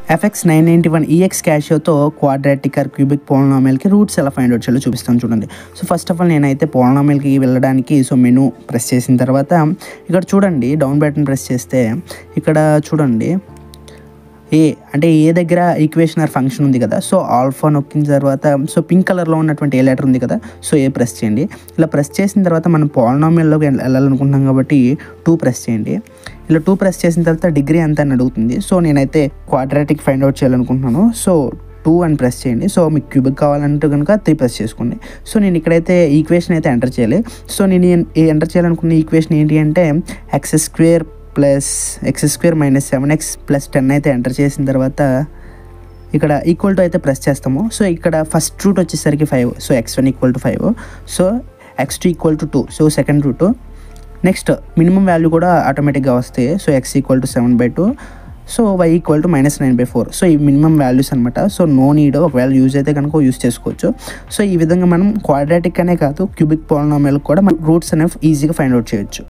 FX nine ninety one EX క్యాషియోతో quadratic or cubic పోలనామిల్కి roots ఎలా ఫైండ్ అవుట్ చేయాలో చూపిస్తాను చూడండి సో ఫస్ట్ ఆఫ్ ఆల్ నేనైతే పోలనామిల్కి వెళ్ళడానికి సో మెనూ ప్రెస్ చేసిన తర్వాత ఇక్కడ చూడండి డౌన్ బటన్ ప్రెస్ చేస్తే ఇక్కడ చూడండి ఏ అంటే ఏ దగ్గర ఈక్వేషన్ ఆర్ ఫంక్షన్ ఉంది కదా సో ఆల్ఫా నొక్కిన తర్వాత సో పింక్ కలర్లో ఉన్నటువంటి ఏ లెటర్ ఉంది కదా సో ఏ ప్రెస్ చేయండి ఇలా ప్రెస్ చేసిన తర్వాత మనం పాలినామియల్లోకి వెళ్ళాలనుకుంటున్నాం కాబట్టి టూ ప్రెస్ చేయండి ఇలా టూ ప్రెస్ చేసిన తర్వాత డిగ్రీ ఎంత అని అడుగుతుంది సో నేనైతే క్వాడ్రాటిక్ ఫైండ్ అవుట్ చేయాలనుకుంటున్నాను సో టూ అని ప్రెస్ చేయండి సో మీకు క్యూబిక్ కావాలంటే కనుక త్రీ ప్రెస్ చేసుకోండి సో నేను ఇక్కడైతే ఈక్వేషన్ అయితే ఎంటర్ చేయాలి సో నేను ఎంటర్ చేయాలనుకున్న ఈక్వేషన్ ఏంటి అంటే x square plus x square minus seven x plus ten అయితే ఎంటర్ చేసిన తర్వాత ఇక్కడ ఈక్వల్ టు అయితే ప్రెస్ చేస్తాము సో ఇక్కడ ఫస్ట్ రూట్ వచ్చేసరికి five so x one equal to five so x two equal to two so second root next minimum value కూడా ఆటోమేటిక్గా వస్తాయి so x equal to seven by two so y equal to minus nine by four so ఈ minimum values అనమాట so no need ఒకవేళ use అయితే కనుక use చేసుకోవచ్చు so ఈ విధంగా మనం క్వాడ్రాటిక్ అనే కాదు క్యూబిక్ పాలినామియల్ కూడా మనం రూట్స్ అనేవి ఈజీగా ఫైండ్ అవుట్ చేయొచ్చు